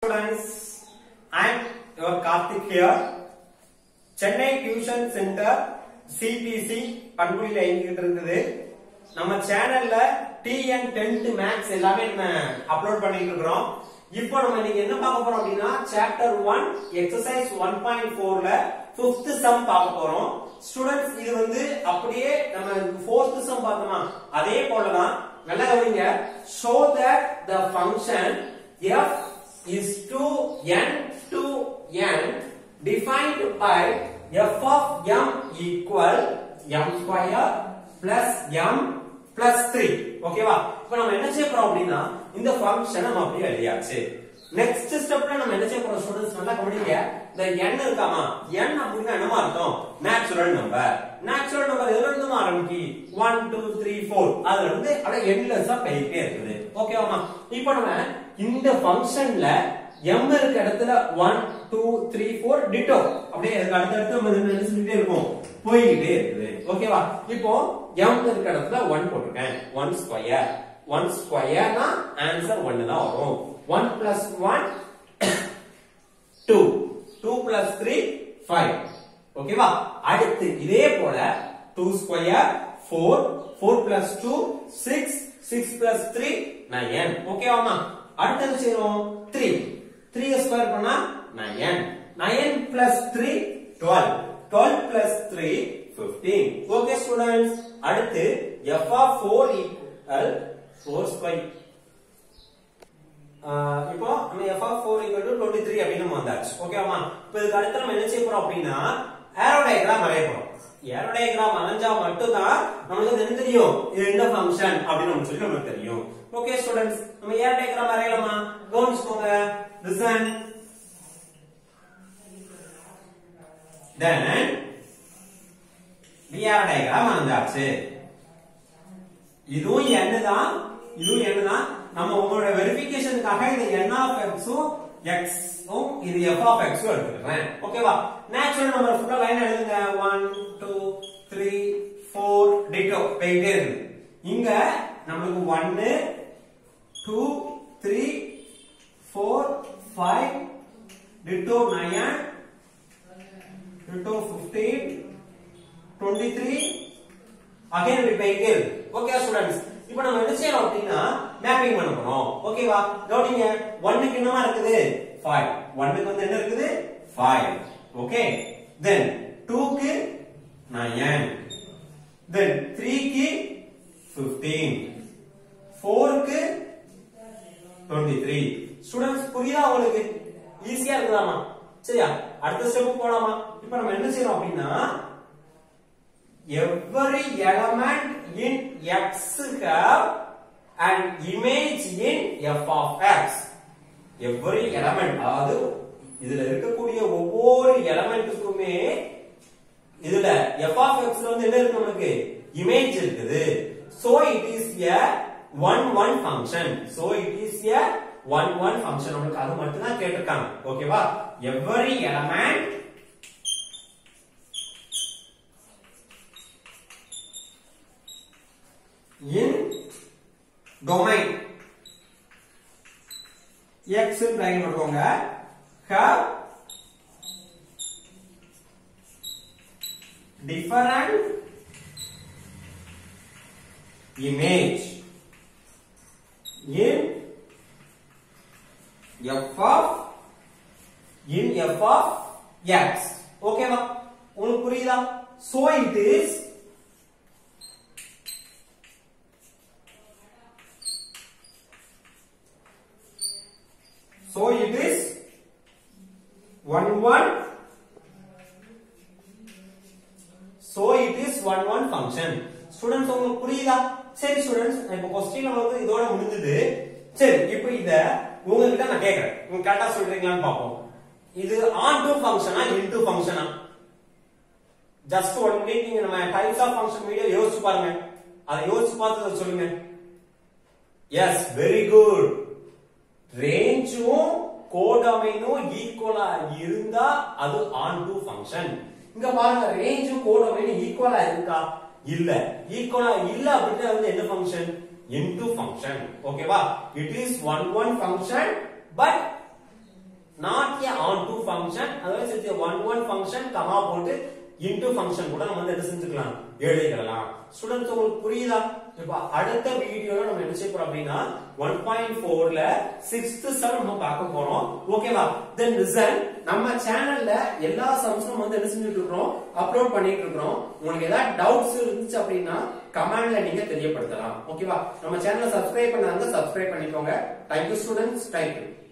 Students, I am your Karthik here. Chennai tuition centre CBC பண்புலியில இயங்கிட்டு இருந்தது நம்ம சேனல்ல டிஎன் டென்த் மேக்ஸ் எல்லாமே நம்ம அப்லோட் பண்ணிட்டு இருக்கிறோம் இப்போ நம்ம இன்னைக்கு என்ன பார்க்க போறோம் அப்படின்னா chapter one exercise one point ஃபோர்ல பிப்த் சம் பார்க்க போறோம் ஸ்டூடெண்ட்ஸ் இது வந்து அப்படியே நம்ம ஃபோர்த் சம் பார்த்தோமா அதே போலதான் நல்லா கவனிங்க show that the function f is to n to n defined by f of m equal m square plus m plus 3 ஓகேவா இப்போ நம்ம என்ன செய்ய போறோம் அப்படின்னா இந்த ஃபங்க்ஷன் நம்ம அப்படியே எழுதியாச்சு நெக்ஸ்ட் ஸ்டெப்ல நம்ம என்ன செய்ய போறோம் ஸ்டூடண்ட்ஸ் நல்லா கவனிங்க இந்த n இருக்காமா n அப்படின்னா என்னமா அர்த்தம் நேச்சுரல் நம்பர் நேச்சுரல் நம்பர் எதுல இருந்து ஆரம்பிக்கி 1 2 3 4 அதுல இருந்து அப்படியே எண்ட்லெஸ்ஸா போயிட்டே இருக்குது ஓகேவாமா இப்போ நம்ம இந்த ஃபங்க்ஷன்ல m இருக்க இடத்துல 1 2 3 4 டிட்டோ அப்படியே அதுக்கு அடுத்தடுத்து நம்ம என்ன சொல்லிட்டே இருக்கோம் போயிட்டே இருக்குது ஓகேவா இப்போ m இருக்க இடத்துல 1 போட்டிருக்கேன் 1 ஸ்கொயர் 1 ஸ்கொயர்னா ஆன்சர் 1 தான் வரும் 1 பிளஸ் 1 2 2 பிளஸ் 3 5 ஓகேவா அடுத்து இதே போல 2 ஸ்கொயர் 4 4 பிளஸ் 2 6 6 பிளஸ் 3 9 ஓகேவாமா அடுத்து என்ன செய்றோம் 3 3 ஸ்கொயர் பண்ணா 9 9 பிளஸ் 3 12 12 பிளஸ் 3 15 ஓகே ஸ்டூடண்ட்ஸ் அடுத்து f of 4 equal 4 ஸ்கொயர் இப்போ நம்ம f of 4 equal to 23 அப்படின்னு நம்ம வந்தாச்சு ஓகேவாமா இப்போ இதுக்கு அடுத்து நம்ம என்ன செய்ய போறோம் அப்படின்னா ஏரோ டயகிராம் வரைய போறோம் ஏரோ டயகிராம் வரைஞ்சா மட்டும் தான் நமக்கு அது என்ன தெரியும் இது என்ன ஃபங்க்ஷன் அப்படின்னு நம்ம சொல்லி நமக்கு தெரியும் ஓகே ஸ்டூடண்ட்ஸ் நம்ம ஏரோ டயகிராம் வரையலாமா கவனிச்சுக்கோங்க லிசன் தென் ஏரோ டயகிராம் வரைஞ்சாச்சு இதுவும் n தான் இதுவும் n தான் நம்ம உங்களோட வெரிஃபிகேஷனுக்காக இந்த n ஆஃப் x உம் x உம் இது f ஆஃப் x உம் எடுத்துக்கிறேன் ஓகேவா நேச்சுரல் நம்பர் ஃபுல்லா லைன் எழுதுங்க 1 2 3 4 டிட்டோ போயிட்டே இருக்கு இங்க நம்மளுக்கு 1 2 3 4 5 டிட்டோ 9 டிட்டோ 15 23 அகைன் இப்படி போயிட்டே இருக்கு ஓகே ஸ்டூடண்ட்ஸ் இப்போ நம்ம என்ன செய்யறோம் அப்படின்னா மேப்பிங் பண்ண போறோம் ஓகேவா கவனிங்க 1 க்கு என்னமா இருக்குது 5 1 க்கு வந்து என்ன இருக்குது 5 ஓகே தென் 2 க்கு 9 தென் 3 க்கு 15 4 க்கு 23 ஸ்டூடண்ட்ஸ் புரியுதா உங்களுக்கு ஈஸியா இருக்குதாமா சரியா அடுத்த ஸ்டெப் போலாமா இப்போ நம்ம என்ன செய்யறோம் அப்படின்னா every element in x have an image in f of x every element அதாவது இதுல இருக்கக்கூடிய ஒவ்வொரு எலமெண்ட்டுக்குமே இதுல f of x ல வந்து என்ன இருக்கு நமக்கு இமேஜ் இருக்குது so it is a one one function so it is a one one function நமக்கு அது மட்டும் தான் கேட்டிருக்காங்க ஓகேவா every element in domain x trying பண்ணுவாங்க have different image in f of in f of x ஓகேவா உங்களுக்கு புரியுதா so it is So it is one one. So it is one one function. Students உங்களுக்கு புரியுதா சரி students இப்போ question வந்து இதோட முடிஞ்சது சரி இப்போ இத உங்ககிட்ட நான் கேக்குறேன் நீங்க கரெக்டா சொல்றீங்களான்னு பாப்போம் இது ஆன் டு ஃபங்க்ஷனா இன்டு ஃபங்க்ஷனா ஜஸ்ட் ஒன் மினிட் நீங்க நம்ம டைப்ஸ் ஆஃப் ஃபங்க்ஷன் வீடியோ யோசிச்சு பாருங்க அதை யோசிச்சு பார்த்து சொல்லுங்க எஸ் வெரி குட் ரேஞ்சும் கோடமைனும் ஈக்குவலா இருந்தா அது ஆன் டு ஃபங்க்ஷன் இங்க பாருங்க ரேஞ்சும் கோடமைனும் ஈக்குவலா இருக்கா இல்ல ஈக்குவலா இல்ல அப்படின்னா வந்து என்ன ஃபங்க்ஷன் into function ஓகேவா it is one one function but function அதாவது சேர்த்து ஒன் ஒன் ஃபங்க்ஷன் கமா போட்டு இன்டு ஃபங்க்ஷன் கூட நம்ம வந்து என்ன செஞ்சுக்கலாம் எழுதிக்கலாம் ஸ்டூடெண்ட்ஸ் உங்களுக்கு புரியுதா இப்ப அடுத்த வீடியோல நம்ம என்ன செய்ய போறோம் அப்படின்னா ஒன் பாயிண்ட் ஃபோர்ல சிக்ஸ்த் சம் நம்ம பார்க்க போறோம் ஓகேவா தென் லிசன் நம்ம சேனல்ல எல்லா சம்ஸும் நம்ம வந்து என்ன செஞ்சுட்டு இருக்கிறோம் அப்லோட் பண்ணிட்டு இருக்கிறோம் உங்களுக்கு ஏதாவது டவுட்ஸ் இருந்துச்சு அப்படின்னா கமெண்ட்ல நீங்க தெரியப்படுத்தலாம் ஓகேவா நம்ம சேனலை சப்ஸ்கிரைப் பண்ணாங்க சப்ஸ்கிரைப் பண்ணிக்கோங்க தேங்க்யூ ஸ்டூடெண்ட்ஸ் தேங்க்யூ